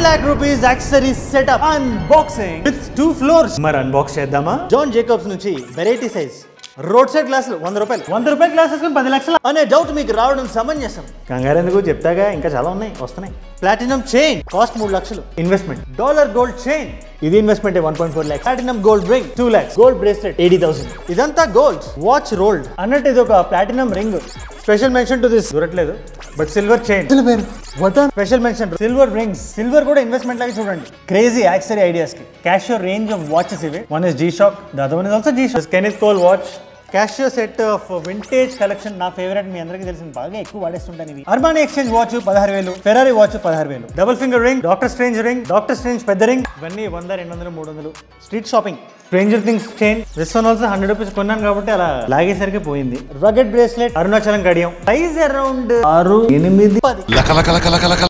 lakh rupees accessory setup unboxing with two floors. మరి unbox చేద్దామా John Jacobs నుంచి variety size road side గ్లాసులు వంద రూపాయలు వంద రూపాయల గ్లాస్ వేసుకుని పది లక్షలు అనే డౌట్ మీకు రావడం సమంజసం కంగారు ఎందుకు చెప్తాగా ఇంకా చాలా ఉన్నాయి వస్తున్నాయి ప్లాటినం చైన్ కాస్ట్ మూడు లక్షలు ఇన్వెస్ట్మెంట్ డాలర్ గోల్డ్ చైన్ ఇది investment one point four lakhs platinum gold ring two lakhs gold bracelet eighty thousand ఇదంతా గోల్డ్ వాచ్ రోల్డ్ అన్నట్టు ఇది ఒక platinum ring special mention to this దూరట్లేదు but silver chain special mention silver rings silver కూడా investment లాగా చూడండి క్రేజీ యాక్సరీ ఐడియాస్ కి క్యాషియో రేంజ్ ఆఫ్ వాచెస్ ఇవి one is G shock the other one is also G shock కెనిత్ coal watch Casio set of vintage collection నా favourite మీ అందరికీ తెలిసిన బాగా ఎక్కువ వాడేస్తుంటాను ఇవి అర్బానీ ఎక్స్చేంజ్ వాచ్ పదహారు వేలు ఫెరారీ వాచ్ పదహారు వేలు double finger ring Doctor Strange ring Doctor Strange పెద్ద రింగ్ ఇవన్నీ వంద రెండు వందలు మూడు వందలు street shopping Stranger Things chain this one also hundred rupees కొన్నాను కాబట్టి అలా లాగేసరికి పోయింది రగెడ్ బ్రేస్లెట్ అరుణాచలం గడియం సైజ్ అరౌండ్ ఆరు ఎనిమిది పది లక లక లక లక లక